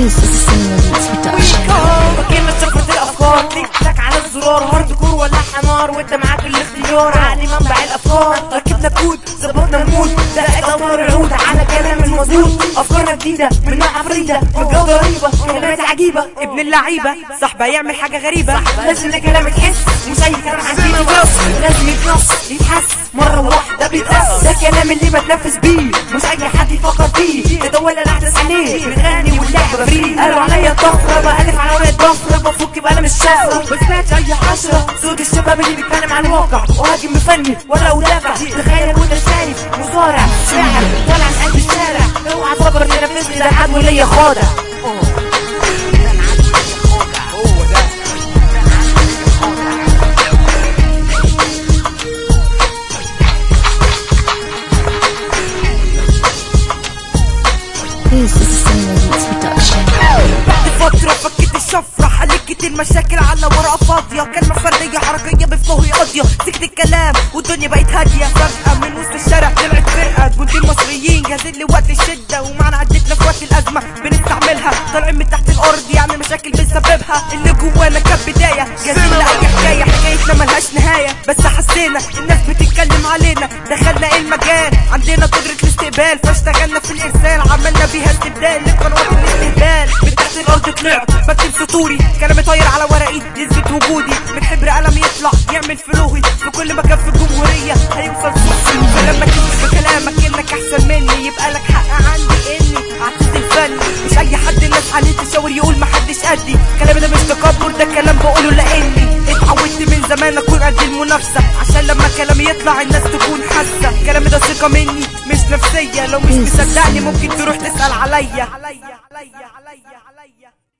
This is Cinema Beats Production. كلمة شفرة الأفكار تك على الزرار هارد كور ولا حمار وانت معاك الاختيار عقلي منبع الأفكار ركبنا كود ظبطنا المود دقت أوتار العود على كلام المظبوط أفكارنا جديدة من نوع فريدة من جودة رهيبة كلمات عجيبة ابن اللعيبة صاحبة يعمل حاجة غريبة لازم ده كلام تحس مش أي كلام عن دين بس لازم يتنص يتحس مرة واحدة بيتقص ده كلام اللي بتنفس بيه مش أي حد يفكر فيه تدول الأحداث عليه بتغني واللعبة فري قالوا عليا طفرة بألف على ورقة ضفرة بفك بقلم الشفرة ما سمعتش أي حشرة صوت الشباب اللي بيتكلم عن الواقع وهاجم مفني ولا ودافع تخيل وانت شايف مصارع شاعر طالع من قلب الشارع اوعى تفكر تنفذني ده العدو ليا خاضع This is Cinema Beats Production. بعد فترة فكت الشفرة حلقت المشاكل على ورقة فاضية كلمة فردية حركية بفلوهي قاضية سكت الكلام والدنيا بقت هادية فجأة من وسط الشارع طلعت فرقة جندين مصريين جاهزين لوقت الشدة ومعنا عدتنا في وقت الأزمة بنستعملها طالعين من تحت الأرض يعني مشاكل بنسببها اللي جوانا كانت بداية جاهزين لأي حكاية حكايتنا ملهاش نهاية بس حسينا الناس بتتكلم علينا دخلنا المجال عندنا قدرة الاستقبال فاشتغلنا في الإرسال عملنا بيها استبدال لقنوات الاستهبال من تحت الأرض طلعت بكتب سطوري كلامي طاير على ورقي يثبت وجودي من حبر قلم يطلع يعمل فلوهي في كل مكان في الجمهورية هيوصل صوتي فلما تكتب بكلامك انك احسن مني يبقى لك حق عندي اني اعتز الفن مش اي حد الناس عليه تشاور يقول محدش قدي كلامي ده مش تكبر ده كلام بقوله لاني اتعودت من زمان اكون قد المنافسة عشان لما كلامي يطلع الناس تكون حاسة كلامي ده ثقة مني مش نفسية لو مش مصدقني ممكن تروح تسأل عليا عليا عليا عليا عليا